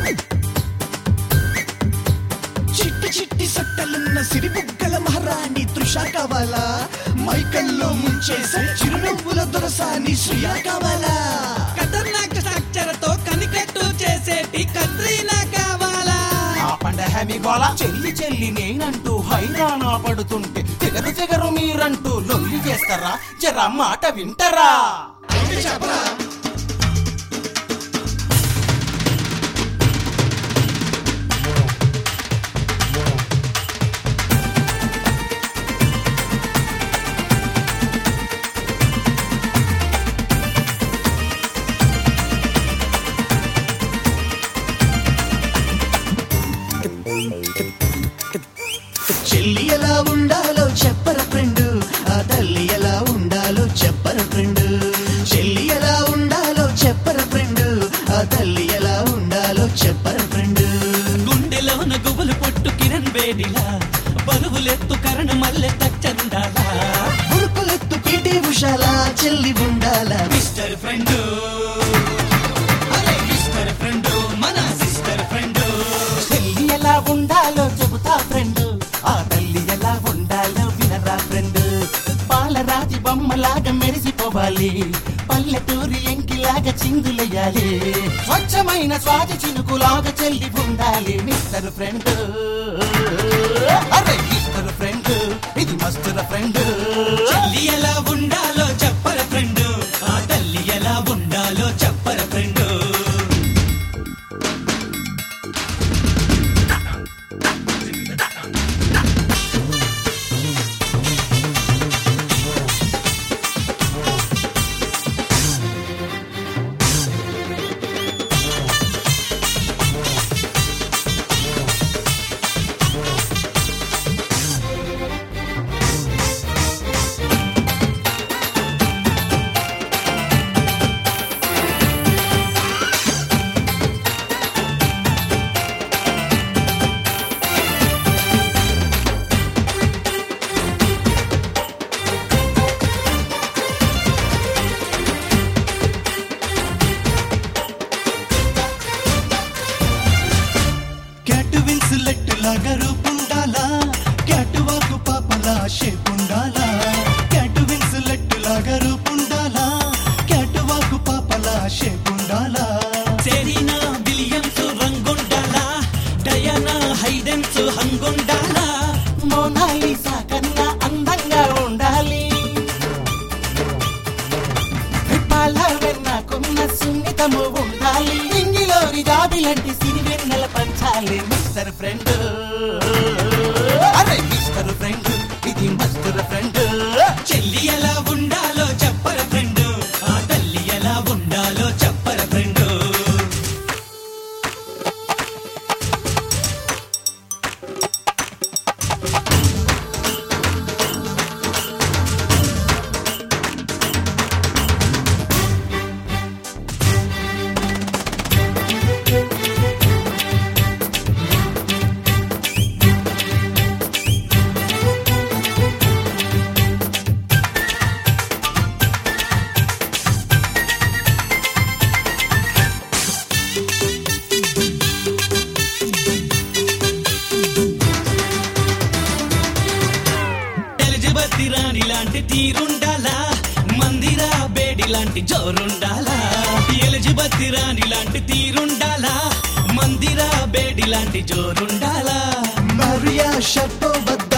చిట్టి చిట్టి సట్టలున్న సిరిబుగ్గల మహారాణి తృష కావాలా మైకల్లో ముంచేసే చిరునవ్వుల దొరసాని శ్రియా కావాలా ఖతర్నాక్ స్ట్రక్చర్ తో కనికట్టు చేసేటి కత్రీనా కావాలా ఆ పండగ మీ గోల చెల్లి చెల్లి నేనంటూ హైరానా పడుతుంటే చెగరు చెగరు మీరంటూ లొల్లి చేస్తారా జరా మాట వింటరా చెప్పరా చెల్లి ఎలా ఉండాలో చెప్పర ఫ్రెండ్ ఆ తల్లి ఎలా ఉండాలో చెప్పర ఫ్రెండ్ చెల్లి ఎలా ఉండాలో చెప్పర ఫ్రెండ్ ఆ తల్లి ఎలా ఉండాలో చెప్పర ఫ్రెండ్ గుండెలోన గుబులు పొట్టు కిరణ్ వేడిలా బరువులెత్తు కరణ మల్లె తచ్చరుండాలా ఉరుకులెత్తు పీటి ఉషాల చెల్లి ఉండాలా మిస్టర్ ఫ్రెండ్ అరే మిస్టర్ ఫ్రెండ్ మన సిస్టర్ ఫ్రెండ్ చెల్లి ఎలా ఉండాలో చెబుతా ఫ్రెండ్ ఆ తల్లి ఎలా ఉండాలో వినరా ఫ్రెండ్ పాలరాతి బొమ్మలాగా మెరిసిపోవాలి పల్లెటూరి ఎంకిలాగా చిందులెయ్యాలి స్వచ్ఛమైన స్వాతి చినుకులాగా చెల్లి ఉండాలి మిస్టర్ ఫ్రెండ్ అరే మిస్టర్ ఫ్రెండ్ ఇది మస్టర్ ఫ్రెండ్ తల్లి ఎలా ఉండాలో చెప్పర ఫ్రెండ్ ఆ తల్లి ఎలా ఉండాలో చెప్పర ఫ్రెండ్ క్యాట్ విన్స్ లెట్ లాగా రూపుండాలా క్యాట్ వాకు పాపలా షేప్ ఉండాలా క్యాట్ విన్స్ లెట్ లాగా రూపుండాలా క్యాట్ వాకు పాపలా షేప్ ఉండాలా సెరీనా విలియమ్స్ రంగుండాలా డయానా హైడెన్స్ హంగుండాలా మోనాలిసా కన్నా అందంగా ఉండాలి పాల వెన్నకున్న సున్నితము ఉండాలి ఇంగిలోని జాబిలంటి సిరివెన్నెల పంచాలి మిస్టర్ ఫ్రెండ్ అరే మిస్టర్ ఫ్రెండ్ ఇది మస్టర్ ఫ్రెండ్ చెల్లి ఎలా ఉండాలో చెప్పర ఫ్రెండ్ ఆ తల్లి ఎలా ఉండాలో చెప్పర ఫ్రెండ్ ఎలిజబెత్ రాణి లాంటి తీరుండాలా మందిరా బేడి లాంటి జోరుండాలా ఎలిజబెత్ రాణి లాంటి తీరుండాలా మందిరా బేడి లాంటి జోరుండాలా మరియా షర్టో